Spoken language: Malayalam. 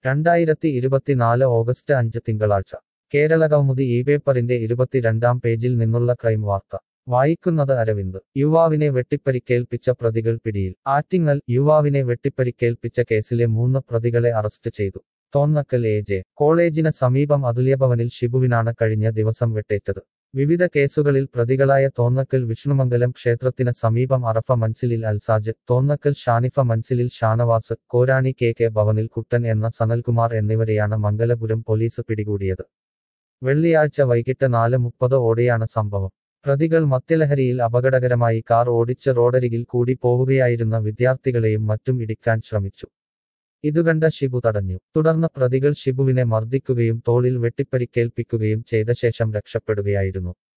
രണ്ടായിരത്തി ഇരുപത്തിനാല് ഓഗസ്റ്റ് അഞ്ച് തിങ്കളാഴ്ച കേരളകൗമുദി ഈ പേപ്പറിന്റെ ഇരുപത്തിരണ്ടാം പേജിൽ നിന്നുള്ള ക്രൈം വാർത്ത വായിക്കുന്നത് അരവിന്ദ് യുവാവിനെ വെട്ടിപ്പരിക്കേൽപ്പിച്ച പ്രതികൾ പിടിയിൽ ആറ്റിങ്ങൽ യുവാവിനെ വെട്ടിപ്പരിക്കേൽപ്പിച്ച കേസിലെ മൂന്ന് പ്രതികളെ അറസ്റ്റ് ചെയ്തു തോന്നക്കൽ എ ജെ കോളേജിന് സമീപം അതുല്യഭവനിൽ ഷിബുവിനാണ് കഴിഞ്ഞ ദിവസം വെട്ടേറ്റത് വിവിധ കേസുകളിൽ പ്രതികളായ തോന്നക്കൽ വിഷ്ണുമംഗലം ക്ഷേത്രത്തിന് സമീപം അറഫ മൻസിലിൽ അൽസാജ് തോന്നക്കൽ ഷാനിഫ മൻസിലിൽ ഷാനവാസ് കോരാണി കെ കെ ഭവനിൽ കുട്ടൻ എന്ന സനൽകുമാർ എന്നിവരെയാണ് മംഗലപുരം പോലീസ് പിടികൂടിയത് വെള്ളിയാഴ്ച വൈകിട്ട് നാല് മുപ്പത് ഓടെയാണ് സംഭവം പ്രതികൾ മദ്യലഹരിയിൽ അപകടകരമായി കാർ ഓടിച്ച് റോഡരികിൽ കൂടി പോവുകയായിരുന്ന വിദ്യാർത്ഥികളെയും മറ്റും ഇടിക്കാൻ ശ്രമിച്ചു ഇതുകണ്ട ഷിബു തടഞ്ഞു തുടർന്ന് പ്രതികൾ ഷിബുവിനെ മർദ്ദിക്കുകയും തോളിൽ വെട്ടിപ്പരിക്കേൽപ്പിക്കുകയും ചെയ്ത ശേഷം രക്ഷപ്പെടുകയായിരുന്നു